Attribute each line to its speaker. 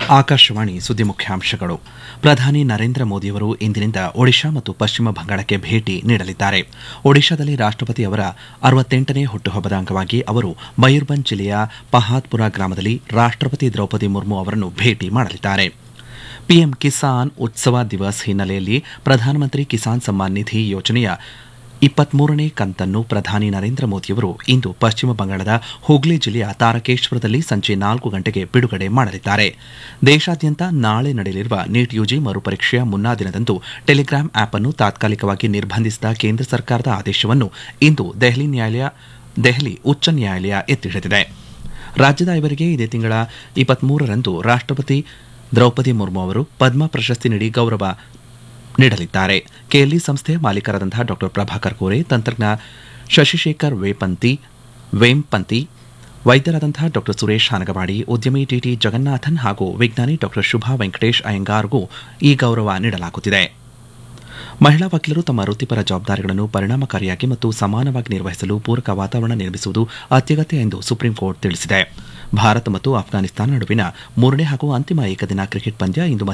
Speaker 1: ಆಕಾಶವಾಣಿ ಸುದ್ದಿ ಮುಖ್ಯಾಂಶಗಳು ಪ್ರಧಾನಿ ನರೇಂದ್ರ ಮೋದಿಯವರು ಇಂದಿನಿಂದ ಒಡಿಶಾ ಮತ್ತು ಪಶ್ಚಿಮ ಬಂಗಾಳಕ್ಕೆ ಭೇಟಿ ನೀಡಲಿದ್ದಾರೆ ಒಡಿಶಾದಲ್ಲಿ ರಾಷ್ಟಪತಿ ಅವರ ಅರವತ್ತೆಂಟನೇ ಹುಟ್ಟುಹಬ್ಬದ ಅಂಗವಾಗಿ ಅವರು ಮಯೂರ್ಭಂಜ್ ಜಿಲ್ಲೆಯ ಪಹಾದ್ಪುರ ಗ್ರಾಮದಲ್ಲಿ ರಾಷ್ಟಪತಿ ದ್ರೌಪದಿ ಮುರ್ಮು ಅವರನ್ನು ಭೇಟಿ ಮಾಡಲಿದ್ದಾರೆ ಪಿಎಂ ಕಿಸಾನ್ ಉತ್ಸವ ದಿವಸ್ ಹಿನ್ನೆಲೆಯಲ್ಲಿ ಪ್ರಧಾನಮಂತ್ರಿ ಕಿಸಾನ್ ಸಮ್ಮಾನ್ ನಿಧಿ ಯೋಜನೆಯ ಇಪ್ಪತ್ಮೂರನೇ ಕಂತನ್ನು ಪ್ರಧಾನಿ ನರೇಂದ್ರ ಮೋದಿಯವರು ಇಂದು ಪಶ್ಚಿಮ ಬಂಗಾಳದ ಹುಗ್ಲಿ ಜಿಲ್ಲೆಯ ತಾರಕೇಶ್ವರದಲ್ಲಿ ಸಂಜೆ ನಾಲ್ಕು ಗಂಟೆಗೆ ಬಿಡುಗಡೆ ಮಾಡಲಿದ್ದಾರೆ ದೇಶಾದ್ಯಂತ ನಾಳೆ ನಡೆಯಲಿರುವ ನೀಟ್ ಯುಜಿ ಮರುಪರೀಕ್ಷೆಯ ಮುನ್ನಾ ದಿನದಂದು ಟೆಲಿಗ್ರಾಮ್ ಆಪ್ ಅನ್ನು ತಾತ್ಕಾಲಿಕವಾಗಿ ನಿರ್ಬಂಧಿಸಿದ ಕೇಂದ್ರ ಸರ್ಕಾರದ ಆದೇಶವನ್ನು ಇಂದು ದೆಹಲಿ ನ್ಯಾಯಾಲಯ ದೆಹಲಿ ಉಚ್ಚ ನ್ಯಾಯಾಲಯ ಎತ್ತಿಹಿಡಿದಿದೆ ರಾಜ್ಯದ ಐವರಿಗೆ ಇದೇ ತಿಂಗಳ ಇಪ್ಪತ್ಮೂರರಂದು ರಾಷ್ಟಪತಿ ದ್ರೌಪದಿ ಮುರ್ಮು ಅವರು ಪದ್ಮ ಪ್ರಶಸ್ತಿ ನೀಡಿ ಗೌರವ ನೀಡಲಿದ್ದಾರೆ ಕೆಎಲ್ಇ ಸಂಸ್ಥೆಯ ಮಾಲೀಕರಾದಂತಹ ಡಾ ಪ್ರಭಾಕರ್ ಕೋರೆ ತಂತ್ರಜ್ಞ ಶಶಿಶೇಖರ್ ವೇಪಂತಿ ವೇಂಪಂತಿ ವೈದ್ಯರಾದಂತಹ ಡಾ ಸುರೇಶ್ ಹಾನಗವಾಡಿ ಉದ್ಯಮಿ ಟಿಟಿ ಜಗನ್ನಾಥನ್ ಹಾಗೂ ವಿಜ್ಞಾನಿ ಡಾ ಶುಭಾ ವೆಂಕಟೇಶ್ ಅಯ್ಯಂಗಾರ್ಗೂ ಈ ಗೌರವ ನೀಡಲಾಗುತ್ತಿದೆ ಮಹಿಳಾ ವಕೀಲರು ತಮ್ಮ ವೃತ್ತಿಪರ ಜವಾಬ್ದಾರಿಗಳನ್ನು ಪರಿಣಾಮಕಾರಿಯಾಗಿ ಮತ್ತು ಸಮಾನವಾಗಿ ನಿರ್ವಹಿಸಲು ಪೂರಕ ವಾತಾವರಣ ನಿರ್ಮಿಸುವುದು ಅತ್ಯಗತ್ಯ ಎಂದು ಸುಪ್ರೀಂ ಕೋರ್ಟ್ ತಿಳಿಸಿದೆ ಭಾರತ ಮತ್ತು ಅಫ್ಘಾನಿಸ್ತಾನ ನಡುವಿನ ಮೂರನೇ ಹಾಗೂ ಅಂತಿಮ ಏಕದಿನ ಕ್ರಿಕೆಟ್ ಪಂದ್ಯ ಇಂದು